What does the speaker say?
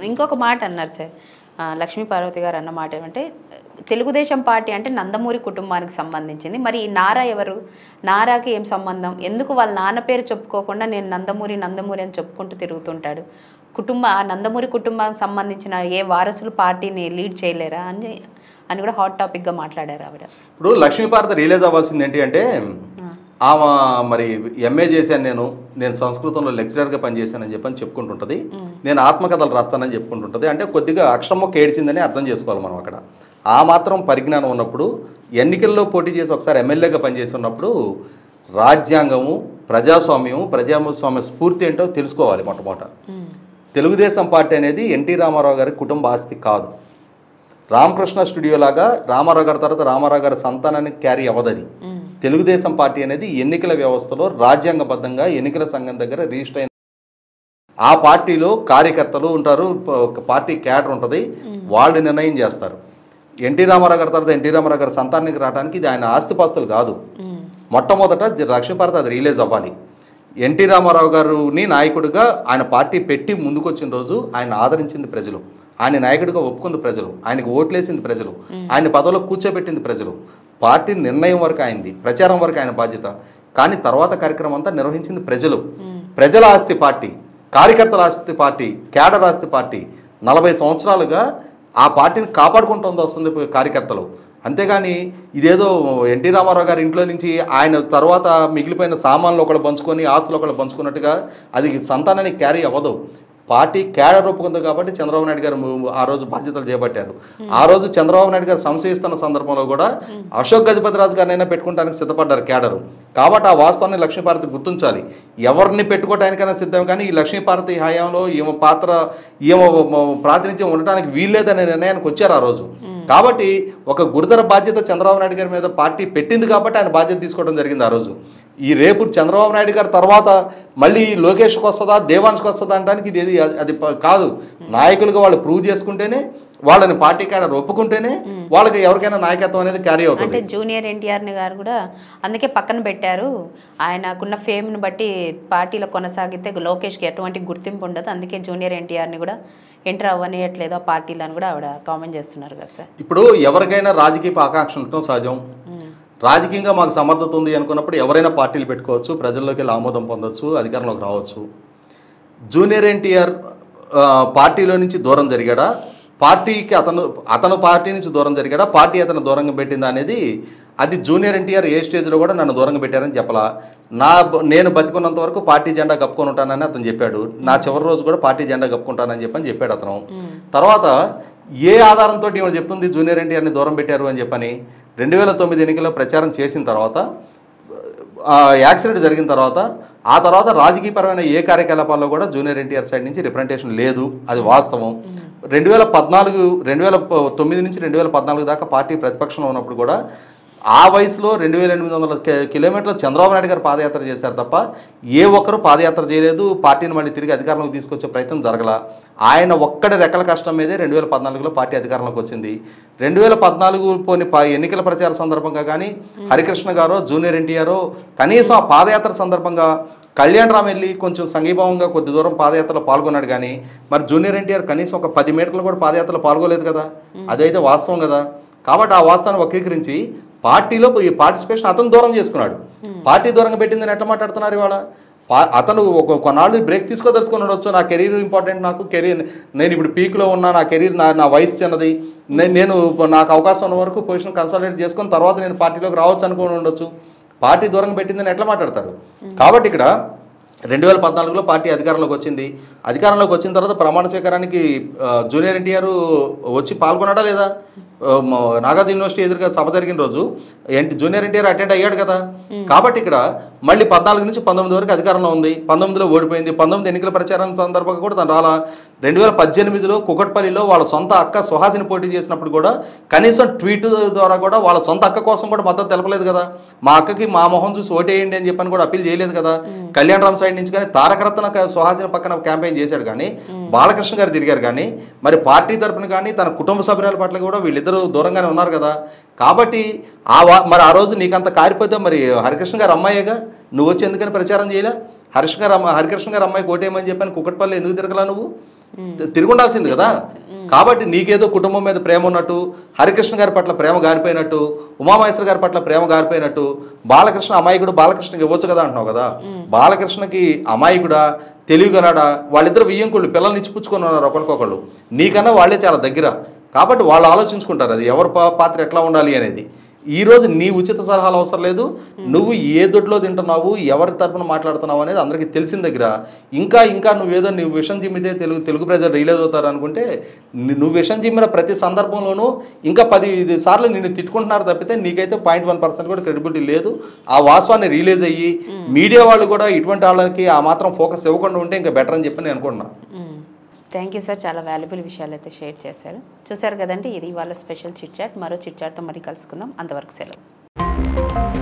ఇంకొక మాట అన్నారు సార్ ఆ, లక్ష్మీ పార్వతి గారు అన్న మాట ఏమంటే తెలుగుదేశం పార్టీ అంటే నందమూరి కుటుంబానికి సంబంధించింది మరి ఈ నారా ఎవరు నారాకి ఏం సంబంధం ఎందుకు వాళ్ళ నాన్న పేరు చెప్పుకోకుండా నేను నందమూరి నందమూరి అని చెప్పుకుంటూ తిరుగుతుంటాడు కుటుంబ ఆ నందమూరి కుటుంబానికి సంబంధించిన ఏ వారసులు పార్టీని లీడ్ చేయలేరా అని అని కూడా హాట్ టాపిక్గా మాట్లాడారు ఆవిడ ఇప్పుడు లక్ష్మీపార్త రిలీజ్ అవ్వాల్సింది ఏంటి అంటే ఆమె మరి ఎంఏ చేశాను నేను నేను సంస్కృతంలో లెక్చరర్గా పనిచేశానని చెప్పని చెప్పుకుంటుంటుంది నేను ఆత్మకథలు రాస్తానని చెప్పుకుంటుంటుంది అంటే కొద్దిగా అక్షరమొక్క ఏడ్చిందని అర్థం చేసుకోవాలి మనం అక్కడ ఆ మాత్రం పరిజ్ఞానం ఉన్నప్పుడు ఎన్నికల్లో పోటీ చేసి ఒకసారి ఎమ్మెల్యేగా పనిచేసి ఉన్నప్పుడు రాజ్యాంగము ప్రజాస్వామ్యము ప్రజాస్వామ్య స్ఫూర్తి ఏంటో తెలుసుకోవాలి మొట్టమొదట తెలుగుదేశం పార్టీ అనేది ఎన్టీ రామారావు గారి కుటుంబ ఆస్తి కాదు రామకృష్ణ స్టూడియో లాగా రామారావు గారి తర్వాత రామారావు గారి సంతానాన్ని క్యారీ అవ్వదది తెలుగుదేశం పార్టీ అనేది ఎన్నికల వ్యవస్థలో రాజ్యాంగబద్ధంగా ఎన్నికల సంఘం దగ్గర రిజిస్టర్ అయిన ఆ పార్టీలో కార్యకర్తలు ఉంటారు ప- ఒక పార్టీ క్యాడర్ ఉంటుంది వాళ్ళు నిర్ణయం చేస్తారు ఎన్టీ రామారావు గారి తర్వాత ఎన్టీ రామారావు గారి సంతానానికి రావడానికి ఇది ఆయన ఆస్తిపాస్తులు కాదు మొట్టమొదట జ- లక్ష్మీభారత్ అది రిలీజ్ అవ్వాలి ఎన్టీ రామారావు గారిని నాయకుడిగా ఆయన పార్టీ పెట్టి ముందుకొచ్చిన రోజు ఆయన ఆదరించింది ప్రజలు ఆయన నాయకుడిగా ఒప్పుకుంది ప్రజలు ఆయనకు ఓట్లేసింది ప్రజలు ఆయన పదవిలో కూర్చోబెట్టింది ప్రజలు పార్టీ నిర్ణయం వరకు అయింది ప్రచారం వరకు ఆయన బాధ్యత కానీ తర్వాత కార్యక్రమం అంతా నిర్వహించింది ప్రజలు ప్రజల ఆస్తి పార్టీ కార్యకర్తల ఆస్తి పార్టీ కేడర్ ఆస్తి పార్టీ నలభై సంవత్సరాలుగా ఆ పార్టీని కాపాడుకుంటూ వస్తుంది కార్యకర్తలు అంతేగాని ఇదేదో ఎన్టీ రామారావు గారి ఇంట్లో నుంచి ఆయన తర్వాత మిగిలిపోయిన సామాన్లు ఒకళ్ళు పంచుకొని ఆస్తులు ఒకళ్ళు పంచుకున్నట్టుగా అది సంతానానికి క్యారీ అవ్వదు పార్టీ క్యాడర్ ఒప్పుకుంది కాబట్టి చంద్రబాబు నాయుడు గారు ము- ఆ రోజు బాధ్యతలు చేపట్టారు ఆ రోజు చంద్రబాబు నాయుడు గారు సంశయిస్తున్న సందర్భంలో కూడా అశోక్ గజపతిరాజు గారినైనా పెట్టుకోవడానికి సిద్ధపడ్డారు క్యాడరు కాబట్టి ఆ వాస్తవాన్ని లక్ష్మీపార్వతి గుర్తించాలి ఎవరిని పెట్టుకోవడానికైనా సిద్ధం కానీ ఈ లక్ష్మీపార్వతి హయాంలో ఈమె పాత్ర ఈమె మ- ప్రాతినిధ్యం ఉండటానికి వీల్లేదనే నిర్ణయానికి వచ్చారు ఆ రోజు కాబట్టి ఒక గురుతర బాధ్యత చంద్రబాబు నాయుడు గారి మీద పార్టీ పెట్టింది కాబట్టి ఆయన బాధ్యత తీసుకోవడం జరిగింది ఆ రోజు ఈ రేపు చంద్రబాబు నాయుడు గారి తర్వాత మళ్ళీ లోకేష్కి వస్తుందా దేవాంష్కి వస్తుందా అనడానికి ఇది ఏది- అది- అది ప- కాదు నాయకులుగా వాళ్ళు ప్రూవ్ చేసుకుంటేనే వాళ్ళని పార్టీ కాడ ఒప్పుకుంటేనే వాళ్ళకి ఎవరికైనా నాయకత్వం అనేది క్యారీ అంటే అవుతుంది జూనియర్ ఎన్టీఆర్ని గారు కూడా అందుకే పక్కన పెట్టారు ఆయనకున్న ఫేమ్ని బట్టి పార్టీలో కొనసాగితే లోకేష్కి ఎటువంటి గుర్తింపు ఉండదు అందుకే జూనియర్ ఎన్టీఆర్ని కూడా ఎంటర్ అవ్వనియట్లేదు ఆ పార్టీలో అని కూడా ఆవిడ కామెంట్ చేస్తున్నారు కదా సార్ ఇప్పుడు ఎవరికైనా రాజకీయ ఆకాంక్ష ఉండటం సహజం రాజకీయంగా మాకు సమర్థత ఉంది అనుకున్నప్పుడు ఎవరైనా పార్టీలు పెట్టుకోవచ్చు ప్రజల్లోకి వెళ్ళి ఆమోదం పొందొచ్చు అధికారంలోకి రావచ్చు జూనియర్ ఎన్టీఆర్ ఆ, పార్టీలో నుంచి దూరం జరిగాడా పార్టీకి అతను అతను పార్టీ నుంచి దూరం జరిగాడా పార్టీ అతను దూరంగా పెట్టిందా అనేది అది జూనియర్ ఎన్టీఆర్ ఏ స్టేజ్లో కూడా నన్ను దూరంగా పెట్టారని చెప్పలా నా బ- నేను బతికున్నంత వరకు పార్టీ జెండా కప్పుకొని ఉంటానని అతను చెప్పాడు నా చివరి రోజు కూడా పార్టీ జెండా కప్పుకుంటానని చెప్పని చెప్పాడు అతను తర్వాత ఏ ఆధారంతో ఈమె చెప్తుంది జూనియర్ ఎన్టీఆర్ని దూరం పెట్టారు అని చెప్పని రెండు వేల తొమ్మిది ఎన్నికల్లో ప్రచారం చేసిన తర్వాత ఆ యాక్సిడెంట్ జరిగిన తర్వాత ఆ తర్వాత రాజకీయపరమైన ఏ కార్యకలాపాల్లో కూడా జూనియర్ ఎన్టీఆర్ సైడ్ నుంచి రిప్రజెంటేషన్ లేదు అది వాస్తవం రెండు వేల పద్నాలుగు రెండు వేల ప- తొమ్మిది నుంచి రెండు వేల పద్నాలుగు దాకా పార్టీ ప్రతిపక్షంలో ఉన్నప్పుడు కూడా ఆ వయసులో రెండు వేల ఎనిమిది వందల కి- కిలోమీటర్లు చంద్రబాబు నాయుడు గారు పాదయాత్ర చేశారు తప్ప ఏ ఒక్కరు పాదయాత్ర చేయలేదు పార్టీని మళ్ళీ తిరిగి అధికారంలోకి తీసుకొచ్చే ప్రయత్నం జరగల ఆయన ఒక్కడి రెక్కల కష్టం మీదే రెండు వేల పద్నాలుగులో పార్టీ అధికారంలోకి వచ్చింది రెండు వేల పద్నాలుగు పోని ప- ఎన్నికల ప్రచార సందర్భంగా కానీ హరికృష్ణ గారో జూనియర్ ఎన్టీఆర్ కనీసం ఆ పాదయాత్ర సందర్భంగా కళ్యాణ్ రామ్ వెళ్ళి కొంచెం సంఘీభావంగా కొద్ది దూరం పాదయాత్రలో పాల్గొన్నాడు కానీ మరి జూనియర్ ఎన్టీఆర్ కనీసం ఒక పది మీటర్లు కూడా పాదయాత్రలో పాల్గొలేదు కదా అదైతే వాస్తవం కదా కాబట్టి ఆ వాస్తవాన్ని వక్రీకరించి పార్టీలో ఈ పార్టిసిపేషన్ అతను దూరం చేసుకున్నాడు పార్టీ దూరంగా పెట్టిందని ఎట్లా మాట్లాడుతున్నారు ఇవాళ పా- అతను ఒక కొన్నాళ్ళు బ్రేక్ తీసుకోదలుచుకుని ఉండొచ్చు నా కెరీర్ ఇంపార్టెంట్ నాకు కెరీర్ నేను ఇప్పుడు పీక్లో ఉన్నా నా కెరీర్ నా నా వయసు చిన్నది నే- నేను నాకు అవకాశం ఉన్న వరకు పొజిషన్ కన్సాలిడేట్ చేసుకొని తర్వాత నేను పార్టీలోకి రావచ్చు అనుకుని ఉండొచ్చు పార్టీ దూరంగా పెట్టిందని ఎట్లా మాట్లాడతారు కాబట్టి ఇక్కడ రెండు వేల పద్నాలుగులో పార్టీ అధికారంలోకి వచ్చింది అధికారంలోకి వచ్చిన తర్వాత ప్రమాణ స్వీకారానికి ఆ, జూనియర్ ఎన్టీఆర్ వచ్చి పాల్గొన్నాడా లేదా ఆ, మ- నాగార్జున యూనివర్సిటీ ఎదురుగా సభ జరిగిన రోజు ఏంటి జూనియర్ ఎన్టీఆర్ అటెండ్ అయ్యాడు కదా కాబట్టి ఇక్కడ మళ్ళీ పద్నాలుగు నుంచి పంతొమ్మిది వరకు అధికారంలో ఉంది పంతొమ్మిదిలో ఓడిపోయింది పంతొమ్మిది ఎన్నికల ప్రచారం సందర్భంగా కూడా తను రాలా రెండు వేల పద్దెనిమిదిలో కుకట్పల్లిలో వాళ్ళ సొంత అక్క సుహాసిని పోటీ చేసినప్పుడు కూడా కనీసం ట్వీట్ ద్వారా కూడా వాళ్ళ సొంత అక్క కోసం కూడా మద్దతు తెలపలేదు కదా మా అక్కకి మా మొహం చూసి ఓటేయండి అని చెప్పని కూడా అప్పీల్ చేయలేదు కదా కళ్యాణ్ రామ్ సైడ్ నుంచి కానీ తారకరత్న క- సుహాసిని పక్కన క్యాంపెయిన్ చేశాడు కానీ బాలకృష్ణ గారు తిరిగారు కానీ మరి పార్టీ తరపున కానీ తన కుటుంబ సభ్యుల పట్ల కూడా వీళ్ళిద్దరూ దూరంగానే ఉన్నారు కదా కాబట్టి ఆ వా మరి ఆ రోజు నీకంత కారిపోతే మరి హరికృష్ణ గారు అమ్మాయేగా నువ్వు వచ్చి ఎందుకని ప్రచారం చేయలే హర్ష గారు అమ్మ హరికృష్ణ గారు అమ్మాయికి ఓటేయమని చెప్పని కుక్కట్పల్లి ఎందుకు తిరగలా నువ్వు తిరిగి ఉండాల్సింది కదా కాబట్టి నీకేదో కుటుంబం మీద ప్రేమ ఉన్నట్టు హరికృష్ణ గారి పట్ల ప్రేమ గారిపోయినట్టు ఉమామహేశ్వర గారి పట్ల ప్రేమ గారిపోయినట్టు బాలకృష్ణ అమాయకుడు బాలకృష్ణకి ఇవ్వచ్చు కదా అంటున్నావు కదా బాలకృష్ణకి అమాయకుడా తెలివిగలడా వాళ్ళిద్దరు వియ్యంకుళ్ళు పిల్లల్ని ఇచ్చిపుచ్చుకొని ఉన్నారు ఒకరికొకళ్ళు నీకన్నా వాళ్ళే చాలా దగ్గర కాబట్టి వాళ్ళు ఆలోచించుకుంటారు అది ఎవరి పా- పాత్ర ఎట్లా ఉండాలి అనేది ఈ రోజు నీ ఉచిత సలహాలు అవసరం లేదు నువ్వు ఏ దొడ్లో తింటున్నావు ఎవరి తరపున మాట్లాడుతున్నావు అనేది అందరికీ తెలిసిన దగ్గర ఇంకా ఇంకా నువ్వేదో నువ్వు విషం చిమ్మితే తెలుగు తెలుగు ప్రజలు రిలీజ్ అవుతారు అనుకుంటే ని- నువ్వు విషం చిమ్మిన ప్రతి సందర్భంలోనూ ఇంకా పది ఇది సార్లు నిన్ను తిట్టుకుంటున్నారు తప్పితే నీకైతే పాయింట్ వన్ పర్సెంట్ కూడా క్రెడిబిలిటీ లేదు ఆ వాస్తవాన్ని రిలీజ్ అయ్యి మీడియా వాళ్ళు కూడా ఇటువంటి వాళ్ళకి ఆ మాత్రం ఫోకస్ ఇవ్వకుండా ఉంటే ఇంకా బెటర్ అని చెప్పి నేను అనుకుంటున్నా థ్యాంక్ యూ సార్ చాలా వాల్యుబుల్ విషయాలు అయితే షేర్ చేశారు చూశారు కదండి ఇది వాళ్ళ స్పెషల్ చిట్ చాట్ మరో చిట్ చాట్తో మరి కలుసుకుందాం అంతవరకు సెలవు